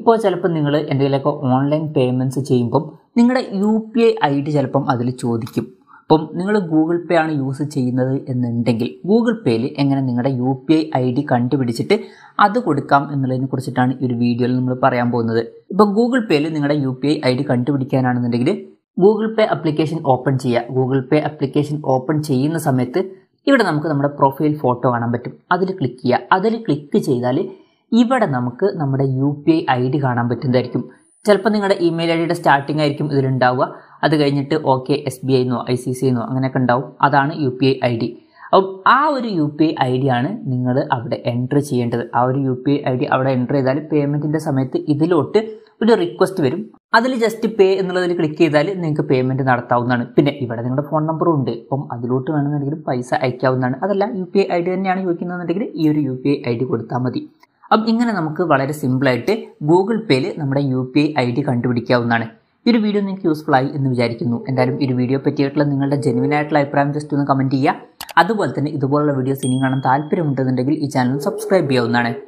ഇപ്പോൾ ചിലപ്പോൾ നിങ്ങൾ എന്തെങ്കിലുമൊക്കെ ഓൺലൈൻ പേയ്മെൻറ്റ്സ് ചെയ്യുമ്പം നിങ്ങളുടെ U P I I D ചിലപ്പം അതിൽ ചോദിക്കും അപ്പം നിങ്ങൾ ഗൂഗിൾ പേ ആണ് യൂസ് ചെയ്യുന്നത് എന്നുണ്ടെങ്കിൽ ഗൂഗിൾ പേയിൽ എങ്ങനെ നിങ്ങളുടെ U P I I D കണ്ടുപിടിച്ചിട്ട് അത് കൊടുക്കാം എന്നുള്ളതിനെ കുറിച്ചിട്ടാണ് ഈ ഒരു വീഡിയോയിൽ നമ്മൾ പറയാൻ പോകുന്നത് ഇപ്പോൾ ഗൂഗിൾ പേയിൽ നിങ്ങളുടെ U P I I D കണ്ടുപിടിക്കാനാണെന്നുണ്ടെങ്കിൽ ഗൂഗിൾ പേ അപ്ലിക്കേഷൻ ഓപ്പൺ ചെയ്യുക ഗൂഗിൾ പേ അപ്ലിക്കേഷൻ ഓപ്പൺ ചെയ്യുന്ന സമയത്ത് ഇവിടെ നമുക്ക് നമ്മുടെ പ്രൊഫൈൽ ഫോട്ടോ കാണാൻ പറ്റും അതിൽ ക്ലിക്ക് ചെയ്യുക അതിൽ ക്ലിക്ക് ചെയ്താൽ ഇവിടെ നമുക്ക് നമ്മുടെ U P I I D കാണാൻ പറ്റുന്നതായിരിക്കും ചിലപ്പോൾ നിങ്ങളുടെ ഇമെയിൽ ഐ ഡിയുടെ സ്റ്റാർട്ടിംഗ് ആയിരിക്കും ഇതിലുണ്ടാവുക അത് കഴിഞ്ഞിട്ട് ഓക്കെ എസ് ബി ഐ എന്നോ ഐ സി സി എന്നോ അങ്ങനെയൊക്കെ ഉണ്ടാവും അതാണ് U P I I D അപ്പം ആ ഒരു U P I I D ആണ് നിങ്ങൾ അവിടെ എൻറ്റർ ചെയ്യേണ്ടത് ആ ഒരു U P I I D അവിടെ എൻറ്റർ ചെയ്താൽ പേയ്മെൻറ്റിൻ്റെ സമയത്ത് ഇതിലോട്ട് ഒരു റിക്വസ്റ്റ് വരും അതിൽ ജസ്റ്റ് പേ എന്നുള്ളതിൽ ക്ലിക്ക് ചെയ്താൽ നിങ്ങൾക്ക് പേയ്മെൻറ്റ് നടത്താവുന്നതാണ് പിന്നെ ഇവിടെ നിങ്ങളുടെ ഫോൺ നമ്പറും ഉണ്ട് അപ്പം അതിലോട്ട് വേണമെന്നുണ്ടെങ്കിൽ പൈസ അയക്കാവുന്നതാണ് അതല്ല U P I I D തന്നെയാണ് ചോദിക്കുന്നതെന്നുണ്ടെങ്കിൽ ഈ ഒരു U P I I D കൊടുത്താൽ മതി അപ്പം ഇങ്ങനെ നമുക്ക് വളരെ സിമ്പിളായിട്ട് ഗൂഗിൾ പേയിൽ നമ്മുടെ U P I I D കണ്ടുപിടിക്കാവുന്നതാണ് ഈ ഒരു വീഡിയോ നിങ്ങൾക്ക് യൂസ്ഫുൾ ആയി എന്ന് വിചാരിക്കുന്നു എന്തായാലും ഈ ഒരു വീഡിയോ പറ്റിയിട്ടുള്ള നിങ്ങളുടെ ജെനുവിൻ ആയിട്ടുള്ള അഭിപ്രായം ജസ്റ്റ് ഒന്ന് കമൻറ്റ് ചെയ്യുക അതുപോലെ തന്നെ ഇതുപോലുള്ള വീഡിയോസ് ഇനി കാണാൻ താല്പര്യമുണ്ടെന്നുണ്ടെങ്കിൽ ഈ ചാനൽ സബ്സ്ക്രൈബ് ചെയ്യാവുന്നതാണ്